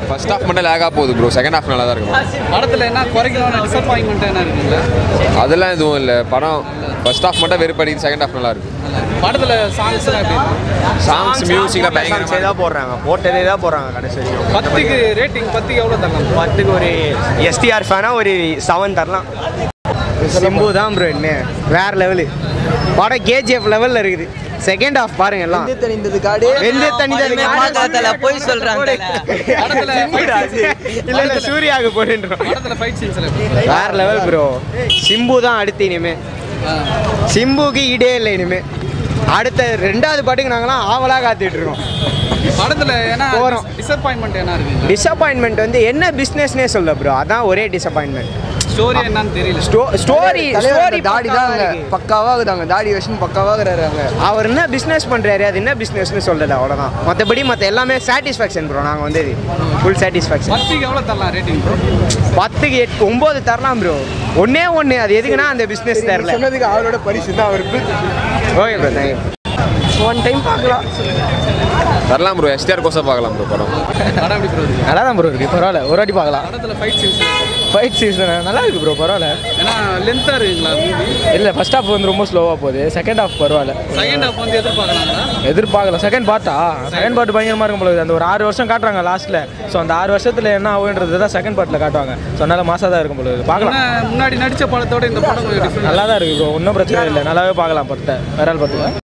First half மட்டும் லேகாக போகுது bro second half நல்லா தான் இருக்கும் படத்தில் என்ன குறைக்கணும்னு டிசப்பாயின்மெண்ட் என்ன இருக்குங்களா அதெல்லாம் எதுவும் இல்லை படம் ஃபர்ஸ்ட் ஹாஃப் மட்டும் வெறுப்படிக்குது செகண்ட் ஹாஃப் நல்லா இருக்கு படத்தில் சாங்ஸ்லாம் எப்படி சாங்ஸ் மியூசிக்லாம் பயங்கரமா சாங்ஸே தான் போடுறாங்க போட்டதே தான் போடுறாங்க கடைசி வரைக்கும் பத்துக்கு ரேட்டிங் பத்துக்கு எவ்வளோ தரலாம் பத்துக்கு ஒரு எஸ்டிஆர் ஃபேனா ஒரு செவன் தரலாம் சிம்பு தான் ப்ரோ என்ன வேற லெவலு படம் கேஜிஎஃப் லெவலில் இருக்குது செகண்ட் ஹாஃப் பாருங்க எல்லாம் தெரிந்தது காடு வெந்து தனி பார்க்காதல போய் சொல்றாங்க படத்தில் இல்ல இல்ல சூர்யாவுக்கு போட்டுன்றோம் படத்தில் ஃபைட் சீன்ஸில் வேற லெவல் ப்ரோ சிம்பு தான் அடுத்து இனிமே சிம்புக்கு இடே இல்லை இனிமே அடுத்த ரெண்டாவது பாட்டுக்கு நாங்களாம் ஆவலாக காத்துட்டு இருக்கோம் படத்தில் என்ன போறோம். டிசப்பாயின்மெண்ட் என்ன இருக்குங்க டிசப்பாயின்மெண்ட் வந்து என்ன பிஸ்னஸ்னே சொல்ல ப்ரோ அதான் ஒரே டிசப்பாயின்மெண்ட் ஸ்டோரி என்னன்னு தெரியல ஸ்டோரி ஸ்டோரி தாடி தான் அங்க பக்காவா இருக்குதாங்க தாடி வச்சு பக்காவா இருக்கிறாரு அங்க அவர் என்ன பிஸ்னஸ் பண்ணுறாரு அது என்ன பிஸ்னஸ்னு சொல்லல அவ்வளோதான் மற்றபடி மற்ற எல்லாமே சாட்டிஸ்ஃபேக்ஷன் ப்ரோ நாங்கள் வந்து ஃபுல் சாட்டிஸ்ஃபேக்ஷன் பத்துக்கு எவ்வளோ தரலாம் ரேட்டிங் ப்ரோ பத்துக்கு எட்டு ஒம்பது தரலாம் ப்ரோ ஒன்னே ஒன்று அது எதுக்குன்னா அந்த பிஸ்னஸ் தரல சொன்னதுக்கு அவரோட பரிசு தான் அவருக்கு okay bro thank you one time பார்க்கலாம் வரலாம் ப்ரோ எஸ்டிஆர் கோசம் பார்க்கலாம் ப்ரோ படம் படம் எப்படி ப்ரோ இருக்கு நல்லா தான் ப்ரோ இருக்கு பரவாயில்ல ஒரு வாட்டி பார்க்கலாம் படத்தில் ஃபைட் சீன்ஸ் ஃபைட் சீசன் நல்லா இருக்கு ப்ரோ பரவாயில்ல ஏன்னா லென்த்தாக இருக்குங்களா மூவி இல்லை ஃபர்ஸ்ட் ஹாஃப் வந்து ரொம்ப ஸ்லோவாக போகுது செகண்ட் ஹாஃப் பரவாயில்ல செகண்ட் ஹாஃப் வந்து எதிர்பார்க்கலாங்களா எதிர்பார்க்கல செகண்ட் பார்ட்டா செகண்ட் பார்ட் பயங்கரமாக இருக்கும் போல இருக்குது. அந்த ஒரு ஆறு வருஷம் காட்டுறாங்க லாஸ்ட்டில் ஸோ அந்த ஆறு வருஷத்தில் என்ன ஆகுன்றது தான் செகண்ட் பார்ட்டில் காட்டுவாங்க ஸோ அதனால மாசாக தான் இருக்கும் போல இருக்குது. பார்க்கலாம் ஆனா, முன்னாடி நடிச்ச படத்தோட இந்த படம் கொஞ்சம் டிஃப்ரெண்ட் நல்லா தான் இருக்குது ப்ரோ ஒன்றும் பிரச்சனை இல்லை நல்லாவே பார்க்கலாம் படத்தை வேற ஆள் பார்த்துக்கலாம்